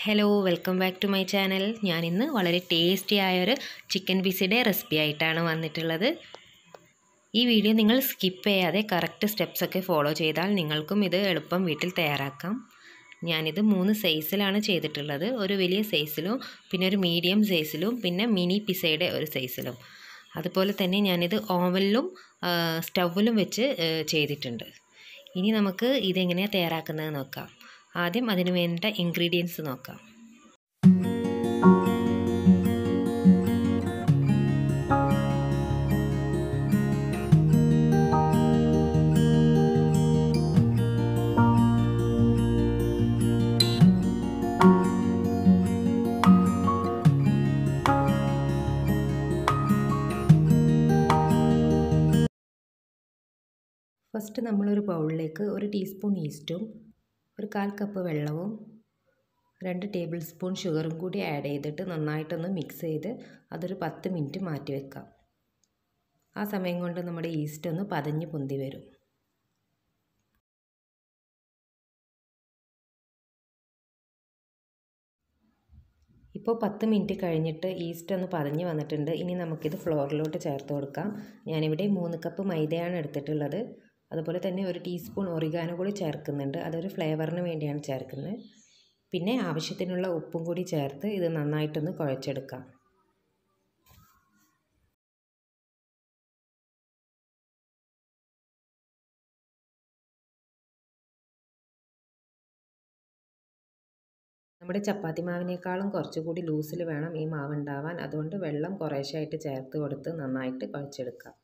hello welcome back to my channel ഞാനിന്ന് വളരെ tasty ആയൊരു ചിക്കൻ പിസയുടെ റെസിപ്പി ആയിട്ടാണ് വന്നിട്ടുള്ളത് ഈ വീഡിയോ നിങ്ങൾ സ്കിപ്പ് ചെയ്യാതെ കറക്റ്റ് സ്റ്റെപ്സൊക്കെ ഫോളോ ചെയ്താൽ നിങ്ങൾക്കും ഇത് എളുപ്പം വീട്ടിൽ തയ്യാറാക്കാം ഞാനിത് മൂന്ന് സൈസിലാണ് ചെയ്തിട്ടുള്ളത് ഒരു വലിയ സൈസിലും പിന്നെ ഒരു മീഡിയം സൈസിലും പിന്നെ മിനി പിസയുടെ ഒരു സൈസിലും അതുപോലെ തന്നെ ഞാനിത് ഓവനിലും സ്റ്റൗവിലും വെച്ച് ചെയ്തിട്ടുണ്ട് ഇനി നമുക്ക് ഇതെങ്ങനെയാണ് തയ്യാറാക്കുന്നത് നോക്കാം ആദ്യം അതിന് വേണ്ട ഇൻഗ്രീഡിയൻസ് നോക്കാം ഫസ്റ്റ് നമ്മളൊരു ബൗളിലേക്ക് ഒരു ടീസ്പൂൺ ഈസ്റ്റും ഒരു കാൽ കപ്പ് വെള്ളവും രണ്ട് ടേബിൾ സ്പൂൺ ഷുഗറും കൂടി ആഡ് ചെയ്തിട്ട് നന്നായിട്ടൊന്ന് മിക്സ് ചെയ്ത് അതൊരു പത്ത് മിനിറ്റ് മാറ്റി വെക്കാം ആ സമയം കൊണ്ട് നമ്മുടെ ഈസ്റ്റ് ഒന്ന് പതഞ്ഞ് പൊന്തി വരും ഇപ്പോൾ പത്ത് മിനിറ്റ് കഴിഞ്ഞിട്ട് ഈസ്റ്റ് ഒന്ന് പതഞ്ഞ് വന്നിട്ടുണ്ട് ഇനി നമുക്കിത് ഫ്ലോറിലോട്ട് ചേർത്ത് കൊടുക്കാം ഞാനിവിടെ മൂന്ന് കപ്പ് മൈദയാണ് എടുത്തിട്ടുള്ളത് അതുപോലെ തന്നെ ഒരു ടീസ്പൂൺ ഒറിഗാനോ കൂടി ചേർക്കുന്നുണ്ട് അതൊരു ഫ്ലേവറിന് വേണ്ടിയാണ് ചേർക്കുന്നത് പിന്നെ ആവശ്യത്തിനുള്ള ഉപ്പും കൂടി ചേർത്ത് ഇത് നന്നായിട്ടൊന്ന് കുഴച്ചെടുക്കാം നമ്മുടെ ചപ്പാത്തി മാവിനേക്കാളും കുറച്ചുകൂടി ലൂസിൽ വേണം ഈ മാവ് ഉണ്ടാവാൻ അതുകൊണ്ട് വെള്ളം കുറേശ്ശായിട്ട് ചേർത്ത് കൊടുത്ത് നന്നായിട്ട് കുഴച്ചെടുക്കാം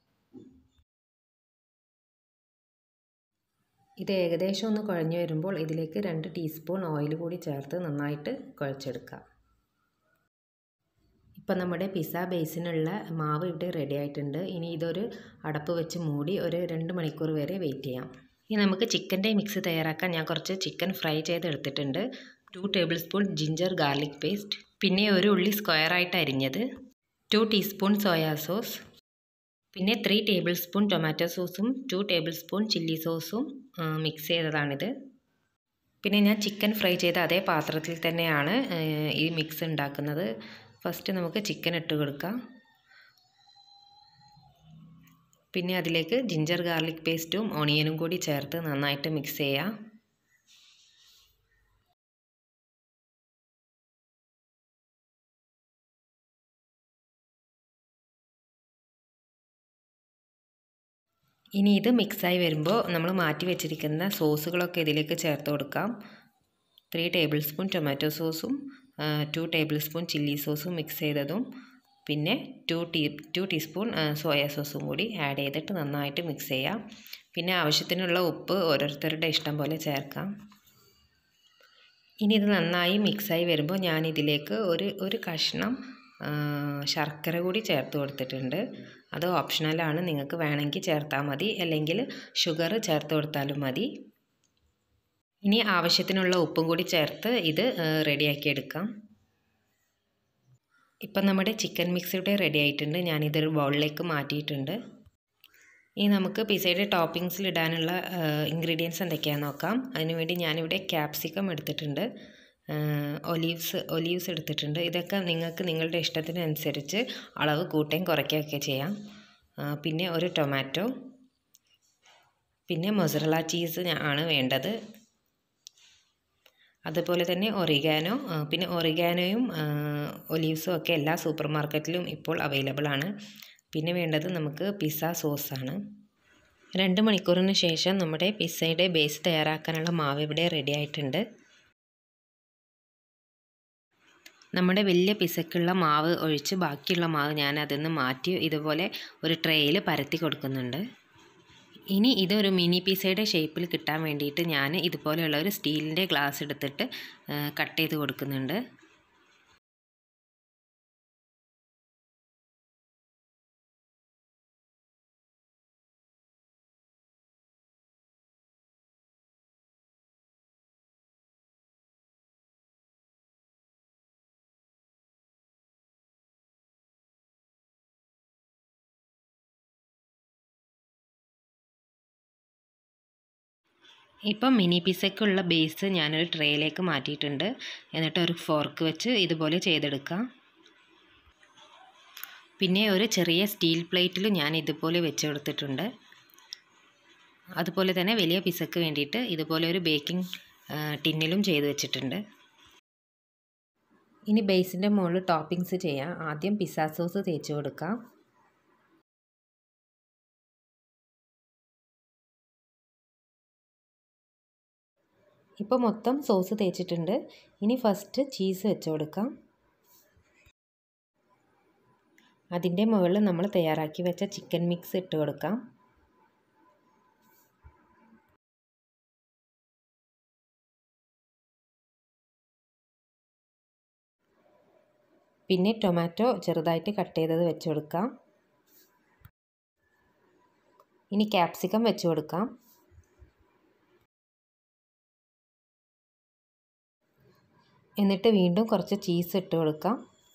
ഇത് ഏകദേശം ഒന്ന് കുഴഞ്ഞു വരുമ്പോൾ ഇതിലേക്ക് രണ്ട് ടീസ്പൂൺ ഓയിൽ കൂടി ചേർത്ത് നന്നായിട്ട് കുഴച്ചെടുക്കാം ഇപ്പം നമ്മുടെ പിസ്സ ബേസിനുള്ള മാവ് ഇവിടെ റെഡി ആയിട്ടുണ്ട് ഇനി ഇതൊരു അടപ്പ് വെച്ച് മൂടി ഒരു രണ്ട് മണിക്കൂർ വരെ വെയിറ്റ് ചെയ്യാം ഇനി നമുക്ക് ചിക്കൻ്റെ മിക്സ് തയ്യാറാക്കാൻ ഞാൻ കുറച്ച് ചിക്കൻ ഫ്രൈ ചെയ്തെടുത്തിട്ടുണ്ട് two tablespoon ginger garlic paste പിന്നെ ഒരു ഉള്ളി സ്ക്വയറായിട്ട് അരിഞ്ഞത് ടു ടീസ്പൂൺ സോയാ സോസ് പിന്നെ ത്രീ ടേബിൾ സ്പൂൺ ടൊമാറ്റോ സോസും ടു ടേബിൾ സ്പൂൺ ചില്ലി സോസും മിക്സ് ചെയ്തതാണിത് പിന്നെ ഞാൻ ചിക്കൻ ഫ്രൈ ചെയ്ത അതേ പാത്രത്തിൽ തന്നെയാണ് ഈ മിക്സ് ഉണ്ടാക്കുന്നത് ഫസ്റ്റ് നമുക്ക് ചിക്കൻ ഇട്ട് കൊടുക്കാം പിന്നെ അതിലേക്ക് ജിഞ്ചർ ഗാർലിക് പേസ്റ്റും ഓണിയനും കൂടി ചേർത്ത് നന്നായിട്ട് മിക്സ് ചെയ്യാം ഇനി ഇത് മിക്സായി വരുമ്പോൾ നമ്മൾ മാറ്റി വെച്ചിരിക്കുന്ന സോസുകളൊക്കെ ഇതിലേക്ക് ചേർത്ത് കൊടുക്കാം ത്രീ ടേബിൾ സ്പൂൺ ടൊമാറ്റോ സോസും ടു ടേബിൾ സ്പൂൺ ചില്ലി സോസും മിക്സ് ചെയ്തതും പിന്നെ two tea two teaspoon soya സോസും കൂടി ആഡ് ചെയ്തിട്ട് നന്നായിട്ട് മിക്സ് ചെയ്യാം പിന്നെ ആവശ്യത്തിനുള്ള ഉപ്പ് ഓരോരുത്തരുടെ ഇഷ്ടം പോലെ ചേർക്കാം ഇനി ഇത് നന്നായി മിക്സായി വരുമ്പോൾ ഞാൻ ഇതിലേക്ക് ഒരു ഒരു കഷ്ണം ശർക്കര കൂടി ചേർത്ത് കൊടുത്തിട്ടുണ്ട് അത് ഓപ്ഷണലാണ് നിങ്ങൾക്ക് വേണമെങ്കിൽ ചേർത്താൽ മതി അല്ലെങ്കിൽ ഷുഗർ ചേർത്ത് കൊടുത്താലും മതി ഇനി ആവശ്യത്തിനുള്ള ഉപ്പും കൂടി ചേർത്ത് ഇത് റെഡിയാക്കി എടുക്കാം ഇപ്പം നമ്മുടെ ചിക്കൻ മിക്സ് ഇവിടെ റെഡി ആയിട്ടുണ്ട് ഞാനിതൊരു ബൗളിലേക്ക് മാറ്റിയിട്ടുണ്ട് ഇനി നമുക്ക് പിസയുടെ ടോപ്പിങ്സിൽ ഇടാനുള്ള ഇൻഗ്രീഡിയൻസ് എന്തൊക്കെയാണെന്ന് നോക്കാം അതിനുവേണ്ടി ഞാനിവിടെ ക്യാപ്സിക്കം എടുത്തിട്ടുണ്ട് ഒലീവ്സ് ഒലീവ്സ് എടുത്തിട്ടുണ്ട് ഇതൊക്കെ നിങ്ങൾക്ക് നിങ്ങളുടെ ഇഷ്ടത്തിനനുസരിച്ച് അളവ് കൂട്ടുകയും കുറയ്ക്കുകയൊക്കെ ചെയ്യാം പിന്നെ ഒരു ടൊമാറ്റോ പിന്നെ മൊസറല ചീസ് ആണ് വേണ്ടത് അതുപോലെ തന്നെ ഒറിഗാനോ പിന്നെ ഒറിഗാനോയും ഒലീവ്സും ഒക്കെ എല്ലാ സൂപ്പർ മാർക്കറ്റിലും ഇപ്പോൾ അവൈലബിൾ ആണ് പിന്നെ വേണ്ടത് നമുക്ക് പിസ്സ സോസാണ് രണ്ട് മണിക്കൂറിന് ശേഷം നമ്മുടെ പിസ്സയുടെ ബേസ് തയ്യാറാക്കാനുള്ള മാവ് ഇവിടെ റെഡി ആയിട്ടുണ്ട് നമ്മുടെ വലിയ പിസക്കുള്ള മാവ് ഒഴിച്ച് ബാക്കിയുള്ള മാവ് ഞാൻ അതിൽ നിന്ന് മാറ്റി ഇതുപോലെ ഒരു ട്രേയിൽ പരത്തി കൊടുക്കുന്നുണ്ട് ഇനി ഇതൊരു മിനി പിസയുടെ ഷേപ്പിൽ കിട്ടാൻ വേണ്ടിയിട്ട് ഞാൻ ഇതുപോലെയുള്ള ഒരു സ്റ്റീലിൻ്റെ ഗ്ലാസ് എടുത്തിട്ട് കട്ട് ചെയ്ത് കൊടുക്കുന്നുണ്ട് ഇപ്പം മിനി പിസയ്ക്കുള്ള ബേസ് ഞാനൊരു ട്രേയിലേക്ക് മാറ്റിയിട്ടുണ്ട് എന്നിട്ട് ഒരു ഫോർക്ക് വെച്ച് ഇതുപോലെ ചെയ്തെടുക്കാം പിന്നെ ഒരു ചെറിയ സ്റ്റീൽ പ്ലേറ്റിൽ ഞാൻ ഇതുപോലെ വെച്ച് കൊടുത്തിട്ടുണ്ട് അതുപോലെ തന്നെ വലിയ പിസക്ക് വേണ്ടിയിട്ട് ഇതുപോലെ ഒരു ബേക്കിംഗ് ടിന്നിലും ചെയ്ത് വെച്ചിട്ടുണ്ട് ഇനി ബേസിൻ്റെ മുകളിൽ ടോപ്പിങ്സ് ചെയ്യാം ആദ്യം പിസ്സ സോസ് തേച്ച് കൊടുക്കാം ഇപ്പോൾ മൊത്തം സോസ് തേച്ചിട്ടുണ്ട് ഇനി ഫസ്റ്റ് ചീസ് വെച്ച് കൊടുക്കാം അതിൻ്റെ മുകളിൽ നമ്മൾ തയ്യാറാക്കി വെച്ച ചിക്കൻ മിക്സ് ഇട്ട് കൊടുക്കാം പിന്നെ ടൊമാറ്റോ ചെറുതായിട്ട് കട്ട് ചെയ്തത് വെച്ച് കൊടുക്കാം ഇനി ക്യാപ്സിക്കം വെച്ച് കൊടുക്കാം എന്നിട്ട് വീണ്ടും കുറച്ച് ചീസ് ഇട്ട് കൊടുക്കാം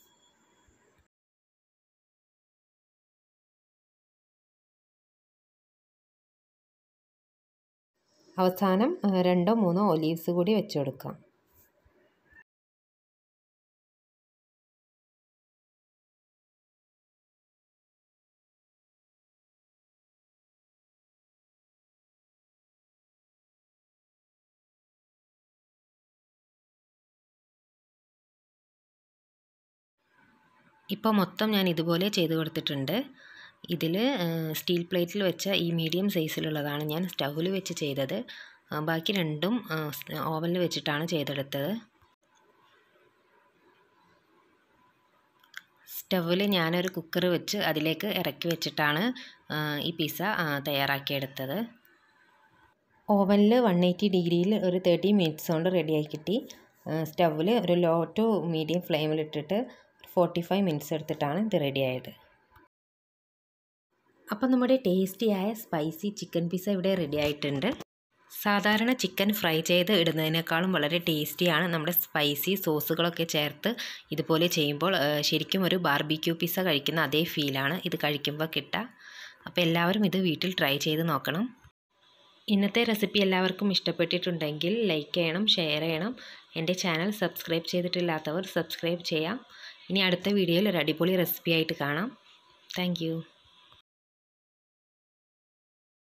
അവസാനം രണ്ടോ മൂന്നോ ഒലീവ്സ് കൂടി വെച്ച് കൊടുക്കാം ഇപ്പോൾ മൊത്തം ഞാൻ ഇതുപോലെ ചെയ്ത് കൊടുത്തിട്ടുണ്ട് ഇതിൽ സ്റ്റീൽ പ്ലേറ്റിൽ വെച്ച ഈ മീഡിയം സൈസിലുള്ളതാണ് ഞാൻ സ്റ്റൗവിൽ വെച്ച് ചെയ്തത് ബാക്കി രണ്ടും ഓവനിൽ വെച്ചിട്ടാണ് ചെയ്തെടുത്തത് സ്റ്റൗവിൽ ഞാനൊരു കുക്കർ വെച്ച് അതിലേക്ക് ഇറക്കി വെച്ചിട്ടാണ് ഈ പിസ്സ തയ്യാറാക്കിയെടുത്തത് ഓവനിൽ വൺ എയ്റ്റി ഡിഗ്രിയിൽ ഒരു തേർട്ടി മിനിറ്റ്സ് കൊണ്ട് റെഡിയായി കിട്ടി സ്റ്റൗവിൽ ഒരു ലോ ടു മീഡിയം ഫ്ലെയിമിലിട്ടിട്ട് ഫോർട്ടി ഫൈവ് മിനിറ്റ്സ് എടുത്തിട്ടാണ് ഇത് റെഡിയായത് അപ്പോൾ നമ്മുടെ ടേസ്റ്റിയായ സ്പൈസി ചിക്കൻ പിസ്സ ഇവിടെ റെഡി ആയിട്ടുണ്ട് സാധാരണ ചിക്കൻ ഫ്രൈ ചെയ്ത് ഇടുന്നതിനേക്കാളും വളരെ ടേസ്റ്റിയാണ് നമ്മുടെ സ്പൈസി സോസുകളൊക്കെ ചേർത്ത് ഇതുപോലെ ചെയ്യുമ്പോൾ ശരിക്കും ഒരു ബാർബിക്യൂ പിസ്സ കഴിക്കുന്ന അതേ ഫീലാണ് ഇത് കഴിക്കുമ്പോൾ കിട്ടുക അപ്പോൾ എല്ലാവരും ഇത് വീട്ടിൽ ട്രൈ ചെയ്ത് നോക്കണം ഇന്നത്തെ റെസിപ്പി എല്ലാവർക്കും ഇഷ്ടപ്പെട്ടിട്ടുണ്ടെങ്കിൽ ലൈക്ക് ചെയ്യണം ഷെയർ ചെയ്യണം എൻ്റെ ചാനൽ സബ്സ്ക്രൈബ് ചെയ്തിട്ടില്ലാത്തവർ സബ്സ്ക്രൈബ് ചെയ്യാം ഇനി അടുത്ത വീഡിയോയിൽ ഒരു അടിപൊളി റെസിപ്പി ആയിട്ട് കാണാം താങ്ക്